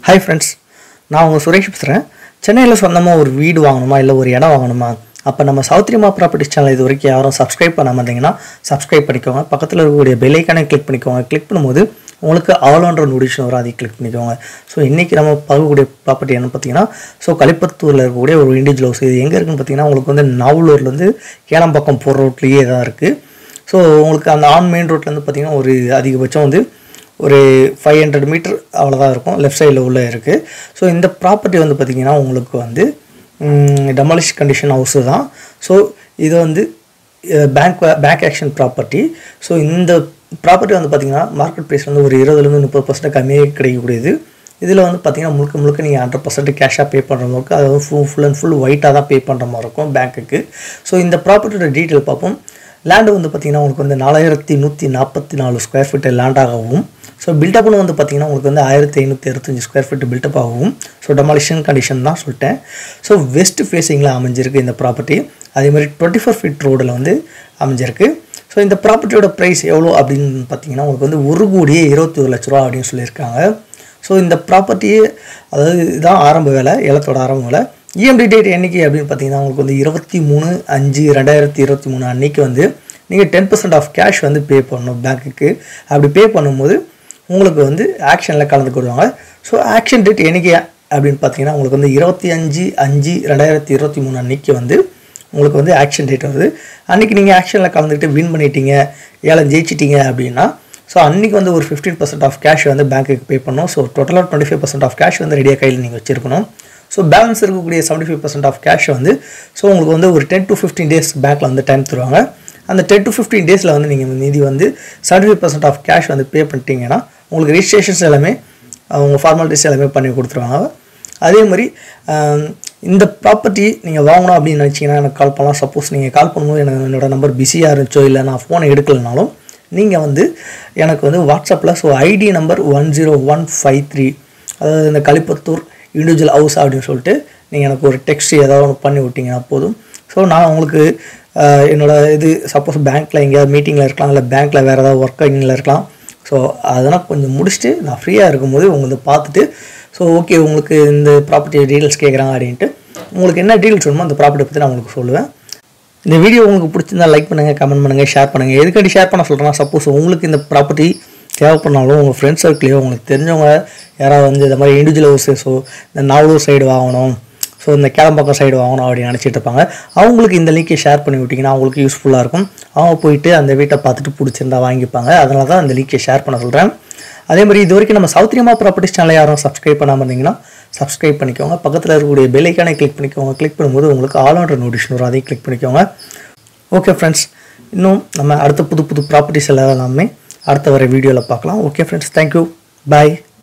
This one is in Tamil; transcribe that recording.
ஹாய் ஃப்ரெண்ட்ஸ் நான் உங்கள் சுரேஷ் பேசுகிறேன் சென்னையில் சொந்தமாக ஒரு வீடு வாங்கணுமா இல்லை ஒரு இடம் வாங்கணுமா அப்போ நம்ம சௌத்ரிமா ப்ராப்பர்ட்டிஸ் சேனல் இது வரைக்கும் யாரும் சப்ஸ்கிரைப் பண்ணாமல் இருந்தீங்கன்னா சப்ஸ்கிரைப் பண்ணிக்கோங்க பக்கத்தில் இருக்கக்கூடிய பெல்லைக்கானே கிளிக் பண்ணிக்கோங்க கிளிக் பண்ணும்போது உங்களுக்கு ஆல் ஆன்ற நோட்டிஃபிகேஷன் வரும் அதையும் கிளிக் பண்ணிக்கோங்க ஸோ இன்றைக்கி நம்ம பார்க்கக்கூடிய ப்ராப்பர்ட்டி என்ன பார்த்தீங்கன்னா ஸோ கலிப்பத்தூரில் இருக்கக்கூடிய ஒரு இண்டிவிஜுவல் ஹவுஸ் இது எங்கே இருக்குன்னு பார்த்தீங்கன்னா உங்களுக்கு வந்து நாவலூர்லேருந்து கேளம்பாக்கம் போகிற ரோட்லேயே தான் இருக்குது ஸோ உங்களுக்கு அந்த ஆன் மெயின் ரோட்லேருந்து பார்த்தீங்கன்னா ஒரு அதிகபட்சம் வந்து ஒரு ஃபைவ் ஹண்ட்ரட் மீட்டர் அவ்வளோதான் இருக்கும் லெஃப்ட் சைடில் உள்ள இருக்குது ஸோ இந்த ப்ராப்பர்ட்டி வந்து பார்த்திங்கன்னா உங்களுக்கு வந்து டெமாலிஷ் கண்டிஷன் ஹவுஸு தான் ஸோ இது வந்து bank bank auction property so இந்த ப்ராப்பர்ட்டி வந்து பார்த்திங்கன்னா மார்க்கெட் ப்ரைஸ் வந்து ஒரு இருபதுலேருந்து முப்பது பர்சன்ட் கம்மியாக கிடைக்கக்கூடியது இதில் வந்து பார்த்திங்கன்னா முழுக்க முழுக்க நீங்கள் ஹண்ட்ரட் பர்சன்ட் கேஷாக பே பண்ணுற மாதிரி இருக்கும் அதாவது ஃபுல் ஃபுல் அண்ட் ஃபுல் ஒயிட்டாக தான் பே பண்ணுற மாதிரி இருக்கும் பேங்க்குக்கு ஸோ இந்த ப்ராப்பர்ட்டியோட டீட்டெயில் பார்ப்போம் லேண்டு வந்து பார்த்திங்கன்னா உங்களுக்கு வந்து நாலாயிரத்தி நூற்றி நாற்பத்தி நாலு ஸ்கொயர் ஃபீட் லேண்டாகவும் ஸோ பில்டப்னு வந்து பார்த்திங்கன்னா உங்களுக்கு வந்து ஆயிரத்தி ஐநூற்றி அறுபத்தஞ்சு ஸ்கொயர் ஃபீட் பில்டப் ஆகும் ஸோ டெமாலிஷன் கண்டிஷன் தான் சொல்லிட்டேன் ஸோ வெஸ்ட் ஃபேஸிங்கில் அமைஞ்சிருக்கு இந்த ப்ராப்பர்ட்டி அதே மாதிரி டுவெண்ட்டி ஃபோர் ஃபீட் ரோடில் வந்து அமைஞ்சிருக்கு ஸோ இந்த ப்ராப்பர்ட்டியோட ப்ரைஸ் எவ்வளோ அப்படின்னு பார்த்தீங்கன்னா உங்களுக்கு வந்து ஒரு கோடியே இருபத்தி ஒரு லட்ச ரூபா அப்படின்னு சொல்லியிருக்காங்க ஸோ இந்த ப்ராப்பர்ட்டியே அதாவது இதுதான் ஆரம்ப வேலை ஏலத்தோட ஆரம்ப வேலை இஎம்டி டேட் என்னைக்கு அப்படின்னு பார்த்தீங்கன்னா உங்களுக்கு வந்து இருபத்தி மூணு அஞ்சு ரெண்டாயிரத்தி இருபத்தி மூணு அன்னைக்கு வந்து நீங்கள் டென் பர்சன்ட் ஆஃப் கேஷ் வந்து பே பண்ணணும் பேங்க்குக்கு அப்படி பே பண்ணும்போது உங்களுக்கு வந்து ஆக்ஷனில் கலந்துக்கிடுவாங்க ஸோ ஆக்ஷன் டேட் என்னைக்கு அப்படின்னு பார்த்தீங்கன்னா உங்களுக்கு வந்து இருபத்தி அஞ்சு அஞ்சு ரெண்டாயிரத்தி இருபத்தி மூணு அன்னைக்கு வந்து உங்களுக்கு வந்து ஆக்ஷன் டேட் வருது அன்றைக்கி நீங்கள் ஆக்ஷனில் கலந்துக்கிட்டு வின் பண்ணிட்டீங்க ஏழை ஜெயிச்சிட்டீங்க அப்படின்னா ஸோ அன்றைக்கி வந்து ஒரு ஃபிஃப்டீன் பர்சன்ட் ஆஃப் கேஷ் வந்து பேங்க்குக்கு பே பண்ணணும் ஸோ டோட்டலாக twenty five percent of cash வந்து ரெடியாக கையில் நீங்கள் வச்சிருக்கணும் ஸோ பேலன்ஸ் இருக்கக்கூடிய seventy five percent of cash வந்து ஸோ உங்களுக்கு வந்து ஒரு டென் டு ஃபிஃப்டீன் டேஸ் பேங்க்கில் வந்து டைம் தருவாங்க அந்த டென் டு ஃபிஃப்டீன் டேஸில் வந்து நீங்கள் நிதி வந்து seventy five percent of cash வந்து பே பண்ணிட்டீங்கன்னா உங்களுக்கு ரிஜிஸ்ட்ரேஷன்ஸ் எல்லாமே அவங்க ஃபார்மாலிட்டிஸ் எல்லாமே பண்ணி கொடுத்துருவாங்க அதே மாதிரி இந்த ப்ராப்பர்ட்டி நீங்கள் வாங்கணும் அப்படின்னு நினச்சிங்கன்னா எனக்கு கால் பண்ணலாம் சப்போஸ் நீங்கள் கால் பண்ணும்போது எனக்கு என்னோடய நம்பர் பிஸியாக இருந்துச்சோ இல்லை நான் ஃபோனை எடுக்கலைனாலும் நீங்கள் வந்து எனக்கு வந்து வாட்ஸ்அப்பில் so ID number one zero one five three அதாவது இந்த கலிப்பத்தூர் இண்டிவிஜுவல் ஹவுஸ் அப்படின்னு சொல்லிட்டு நீங்கள் எனக்கு ஒரு டெக்ஸ்ட் ஏதாவது ஒன்று பண்ணி விட்டிங்கன்னா போதும் ஸோ நான் உங்களுக்கு என்னோடய இது சப்போஸ் பேங்க்கில் எங்கேயாவது மீட்டிங்கில் இருக்கலாம் இல்லை பேங்க்கில் வேறு ஏதாவது ஒர்க்கிங்கில் இருக்கலாம் ஸோ அதெல்லாம் கொஞ்சம் முடிச்சுட்டு நான் ஃப்ரீயாக இருக்கும்போது உங்களை பார்த்துட்டு ஸோ ஓகே உங்களுக்கு இந்த ப்ராப்பர்ட்டி டீட்டெயில்ஸ் கேட்குறாங்க அப்படின்ட்டு உங்களுக்கு என்ன டீட்டெயில்ஸ் வேணுமோ அந்த ப்ராப்பர்ட்டி பற்றி நான் உங்களுக்கு சொல்லுவேன் இந்த வீடியோ உங்களுக்கு பிடிச்சிருந்தா லைக் பண்ணுங்கள் கமெண்ட் பண்ணுங்கள் ஷேர் பண்ணுங்கள் எதுக்காண்டி ஷேர் பண்ண சொல்கிறேன்னா சப்போஸ் உங்களுக்கு இந்த ப்ராப்பர்ட்டி தேவைப்படனாலும் உங்கள் ஃப்ரெண்ட்ஸ் சர்க்கிளையோ உங்களுக்கு தெரிஞ்சவங்க யாராவது வந்து இந்த மாதிரி இண்டிவிஜுவல் ஹவுஸஸோ இந்த நாவலூர் சைடு வாங்கணும் ஸோ இந்த கேளம்பாக்கம் சைடு வாங்கணும் அப்படின்னு நினச்சிட்டு இருப்பாங்க அவங்களுக்கு இந்த லிங்கை ஷேர் பண்ணி விட்டிங்கன்னா அவங்களுக்கு யூஸ்ஃபுல்லாக இருக்கும் அவங்க போயிட்டு அந்த வீட்டை பார்த்துட்டு பிடிச்சிருந்தா வாங்கிப்பாங்க அதனால தான் அந்த லிங்கை ஷேர் பண்ண சொல்கிறேன் அதே மாதிரி இது வரைக்கும் நம்ம சௌத்ரியமா ப்ராப்பர்ட்டிஸ் சேனலை யாரும் சப்ஸ்கிரைப் பண்ணாமல் இருந்தீங்கன்னா சப்ஸ்கிரைப் பண்ணிக்கோங்க பக்கத்தில் இருக்கக்கூடிய பெல்லைக்கானே கிளிக் பண்ணிக்கோங்க கிளிக் பண்ணும்போது உங்களுக்கு ஆல் ஆண்டர் நோட்டிஃபிகேஷன் வரும் அதையும் கிளிக் பண்ணிக்கோங்க ஓகே ஃப்ரெண்ட்ஸ் இன்னும் நம்ம அடுத்த புது புது ப்ராப்பர்ட்டிஸ் எல்லாம் எல்லாமே அடுத்த வர வீடியோவில் பார்க்கலாம் ஓகே ஃப்ரெண்ட்ஸ் தேங்க்யூ பாய்